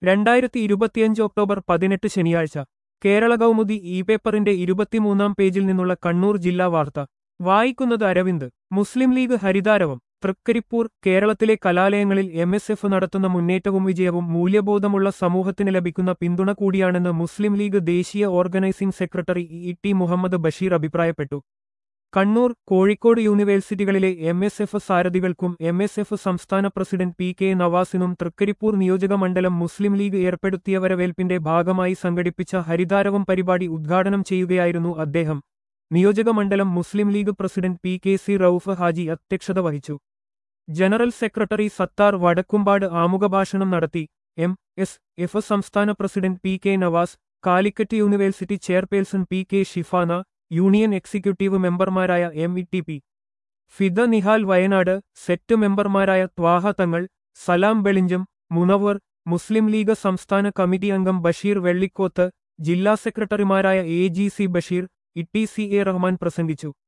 രണ്ടായിരത്തി ഇരുപത്തിയഞ്ച് ഒക്ടോബർ പതിനെട്ട് ശനിയാഴ്ച കേരള കൗമുദി ഇ പേപ്പറിന്റെ ഇരുപത്തിമൂന്നാം പേജിൽ നിന്നുള്ള കണ്ണൂർ ജില്ലാ വാർത്ത വായിക്കുന്നത് അരവിന്ദ് മുസ്ലിം ലീഗ് ഹരിതാരവം തൃക്കരിപ്പൂർ കേരളത്തിലെ കലാലയങ്ങളിൽ എം എസ് എഫ് നടത്തുന്ന മുന്നേറ്റവും വിജയവും മൂല്യബോധമുള്ള സമൂഹത്തിന് ലഭിക്കുന്ന പിന്തുണ കൂടിയാണെന്ന് മുസ്ലിം ലീഗ് ദേശീയ organising secretary E T Muhammad Basheer അഭിപ്രായപ്പെട്ടു കണ്ണൂർ കോഴിക്കോട് യൂണിവേഴ്സിറ്റികളിലെ എം എസ് എഫ് സാരഥികൾക്കും എം എസ് എഫ് സംസ്ഥാന പ്രസിഡന്റ് പി കെ നവാസിനും തൃക്കരിപ്പൂർ നിയോജക മണ്ഡലം മുസ്ലിം ലീഗ് ഏർപ്പെടുത്തിയ വരവേൽപ്പിന്റെ ഭാഗമായി സംഘടിപ്പിച്ച ഹരിതാരവം പരിപാടി ഉദ്ഘാടനം ചെയ്യുകയായിരുന്നു അദ്ദേഹം നിയോജക മണ്ഡലം Muslim league president P K C Rauf Haji അധ്യക്ഷത വഹിച്ചു ജനറൽ സെക്രട്ടറി സത്താർ വടക്കുംപാട് ആമുഖഭാഷണം നടത്തി എം എസ് എഫ് സംസ്ഥാന president P K Navas Calicut university chairperson P K Shifana union executive മെമ്പർമാരായ M E T P Fida Nihal Wayanad set മെമ്പർമാരായ ത്വാഹ തങ്ങൾ സലാം ബെളിഞ്ചം മുനവർ മുസ്ലിം ലീഗ് സംസ്ഥാന കമ്മിറ്റി അംഗം ബഷീർ വെള്ളിക്കോത്ത് ജില്ലാ സെക്രട്ടറിമാരായ A G C Basheer E T C A Rahman പ്രസംഗിച്ചു